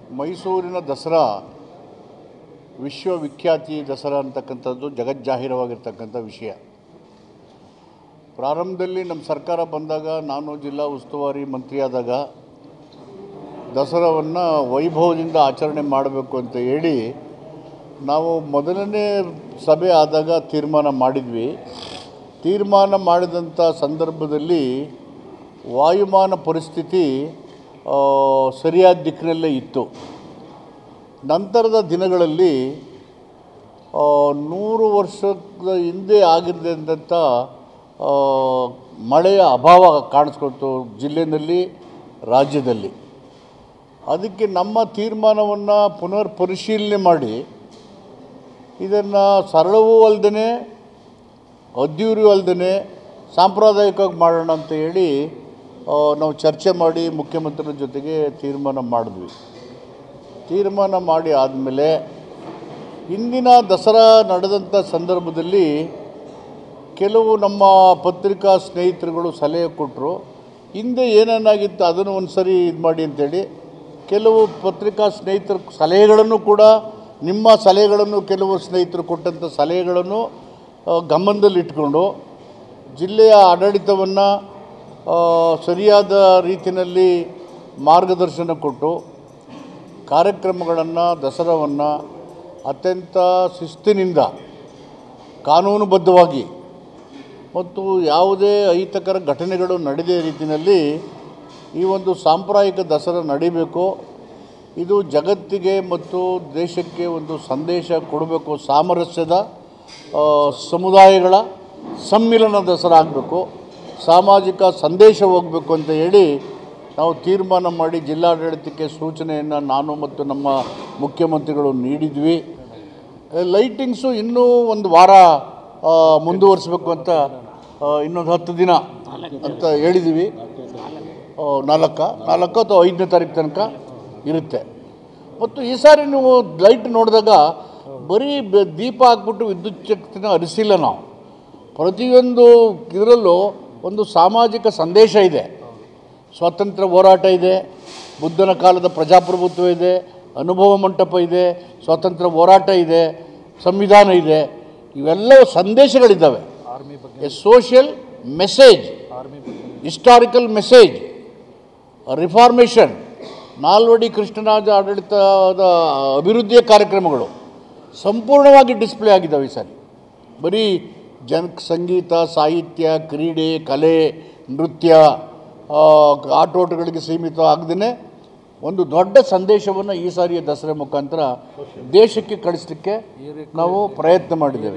ಮೈಸೂರಿನ ದಸರಾ ವಿಶ್ವವಿಖ್ಯಾತಿ ದಸರಾ ಅಂತಕ್ಕಂಥದ್ದು ಜಗಜ್ಜಾಹೀರವಾಗಿರ್ತಕ್ಕಂಥ ವಿಷಯ ಪ್ರಾರಂಭದಲ್ಲಿ ನಮ್ಮ ಸರ್ಕಾರ ಬಂದಾಗ ನಾನು ಜಿಲ್ಲಾ ಉಸ್ತುವಾರಿ ಮಂತ್ರಿಯಾದಾಗ ದಸರಾವನ್ನು ವೈಭವದಿಂದ ಆಚರಣೆ ಮಾಡಬೇಕು ಅಂತ ಹೇಳಿ ನಾವು ಮೊದಲನೇ ಸಭೆ ಆದಾಗ ತೀರ್ಮಾನ ಮಾಡಿದ್ವಿ ತೀರ್ಮಾನ ಮಾಡಿದಂಥ ಸಂದರ್ಭದಲ್ಲಿ ವಾಯುಮಾನ ಪರಿಸ್ಥಿತಿ ಆ, ಸರಿಯಾದ ದಿಕ್ಕಿನಲ್ಲೇ ಇತ್ತು ನಂತರದ ದಿನಗಳಲ್ಲಿ ಆ, ನೂರು ವರ್ಷದ ಹಿಂದೆ ಆಗಿದ್ದಂಥ ಆ, ಮಳೆಯ ಅಭಾವ ಕಾಣಿಸ್ಕೊಳ್ತು ಜಿಲ್ಲೆಯಲ್ಲಿ ರಾಜ್ಯದಲ್ಲಿ ಅದಕ್ಕೆ ನಮ್ಮ ತೀರ್ಮಾನವನ್ನು ಪುನರ್ ಪರಿಶೀಲನೆ ಮಾಡಿ ಇದನ್ನು ಸರಳವೂ ಅಲ್ಲದೇ ಅದ್ದೂರಿ ಅಲ್ಲದೇ ಸಾಂಪ್ರದಾಯಿಕವಾಗಿ ಮಾಡೋಣ ಅಂತ ಹೇಳಿ ಆ, ನಾವು ಚರ್ಚೆ ಮಾಡಿ ಮುಖ್ಯಮಂತ್ರಿಗಳ ಜೊತೆಗೆ ತೀರ್ಮಾನ ಮಾಡಿದ್ವಿ ತೀರ್ಮಾನ ಮಾಡಿ ಆದಮೇಲೆ ಇಂದಿನ ದಸರಾ ನಡೆದಂಥ ಸಂದರ್ಭದಲ್ಲಿ ಕೆಲವು ನಮ್ಮ ಪತ್ರಿಕಾ ಸ್ನೇಹಿತರುಗಳು ಸಲಹೆ ಕೊಟ್ಟರು ಹಿಂದೆ ಏನೇನಾಗಿತ್ತು ಅದನ್ನು ಒಂದು ಸರಿ ಇದು ಮಾಡಿ ಅಂತೇಳಿ ಕೆಲವು ಪತ್ರಿಕಾ ಸ್ನೇಹಿತರ ಸಲಹೆಗಳನ್ನು ಕೂಡ ನಿಮ್ಮ ಸಲಹೆಗಳನ್ನು ಕೆಲವು ಸ್ನೇಹಿತರು ಕೊಟ್ಟಂಥ ಸಲಹೆಗಳನ್ನು ಆ, ಗಮನದಲ್ಲಿಟ್ಕೊಂಡು ಜಿಲ್ಲೆಯ ಆಡಳಿತವನ್ನು ಸರಿಯಾದ ರೀತಿಯಲ್ಲಿ ಮಾರ್ಗದರ್ಶನ ಕೊಟ್ಟು ಕಾರ್ಯಕ್ರಮಗಳನ್ನು ದಸರಾವನ್ನು ಅತ್ಯಂತ ಶಿಸ್ತಿನಿಂದ ಕಾನೂನುಬದ್ಧವಾಗಿ ಮತ್ತು ಯಾವುದೇ ಅಹಿತಕರ ಘಟನೆಗಳು ನಡೆದೇ ರೀತಿಯಲ್ಲಿ ಈ ಒಂದು ಸಾಂಪ್ರದಾಯಿಕ ದಸರಾ ನಡಿಬೇಕು ಇದು ಜಗತ್ತಿಗೆ ಮತ್ತು ದೇಶಕ್ಕೆ ಒಂದು ಸಂದೇಶ ಕೊಡಬೇಕು ಸಾಮರಸ್ಯದ ಆ, ಸಮುದಾಯಗಳ ಸಮ್ಮಿಲನ ದಸರಾ ಆಗಬೇಕು ಸಾಮಾಜಿಕ ಸಂದೇಶ ಹೋಗಬೇಕು ಅಂತ ಹೇಳಿ ನಾವು ತೀರ್ಮಾನ ಮಾಡಿ ಜಿಲ್ಲಾಡಳಿತಕ್ಕೆ ಸೂಚನೆಯನ್ನು ನಾನು ಮತ್ತು ನಮ್ಮ ಮುಖ್ಯಮಂತ್ರಿಗಳು ನೀಡಿದ್ವಿ ಲೈಟಿಂಗ್ಸು ಇನ್ನೂ ಒಂದು ವಾರ ಆ, ಮುಂದುವರಿಸಬೇಕು ಅಂತ ಆ, ಇನ್ನೊಂದು ಹತ್ತು ದಿನ ಅಂತ ಹೇಳಿದ್ದೀವಿ ಆ, ನಾಲ್ಕ ನಾಲ್ಕು ಅಥವಾ ಐದನೇ ತಾರೀಕು ತನಕ ಇರುತ್ತೆ ಮತ್ತು ಈ ಸಾರಿ ನೀವು ಲೈಟ್ ನೋಡಿದಾಗ ಬರೀ ಬ- ದೀಪ ಹಾಕ್ಬಿಟ್ಟು ವಿದ್ಯುತ್ ಶಕ್ತಿನ ಹರಿಸಿಲ್ಲ ನಾವು ಪ್ರತಿಯೊಂದು ಇದರಲ್ಲೂ ಒಂದು ಸಾಮಾಜಿಕ ಸಂದೇಶ ಇದೆ ಸ್ವಾತಂತ್ರ್ಯ ಹೋರಾಟ ಇದೆ ಬುದ್ಧನ ಕಾಲದ ಪ್ರಜಾಪ್ರಭುತ್ವ ಇದೆ ಅನುಭವ ಮಂಟಪ ಇದೆ ಸ್ವಾತಂತ್ರ್ಯ ಹೋರಾಟ ಇದೆ ಸಂವಿಧಾನ ಇದೆ ಇವೆಲ್ಲವೂ ಸಂದೇಶಗಳಿದ್ದಾವೆ a social message historical message reformation Nalvadi Krishnaraja ಆಡಳಿತದ ಅಭಿವೃದ್ಧಿಯ ಕಾರ್ಯಕ್ರಮಗಳು ಸಂಪೂರ್ಣವಾಗಿ ಡಿಸ್ಪ್ಲೇ ಆಗಿದ್ದಾವೆ ಈ ಸಾರಿ ಬರೀ ಜನ ಸಂಗೀತ ಸಾಹಿತ್ಯ ಕ್ರೀಡೆ ಕಲೆ ನೃತ್ಯ ಆ, ಆಟೋಟಗಳಿಗೆ ಸೀಮಿತ ಆಗದೇ ಒಂದು ದೊಡ್ಡ ಸಂದೇಶವನ್ನು ಈ ಸಾರಿಯ ದಸರಾ ಮುಖಾಂತರ ದೇಶಕ್ಕೆ ಕಳಿಸಲಿಕ್ಕೆ ನಾವು ಪ್ರಯತ್ನ ಮಾಡಿದ್ದೇವೆ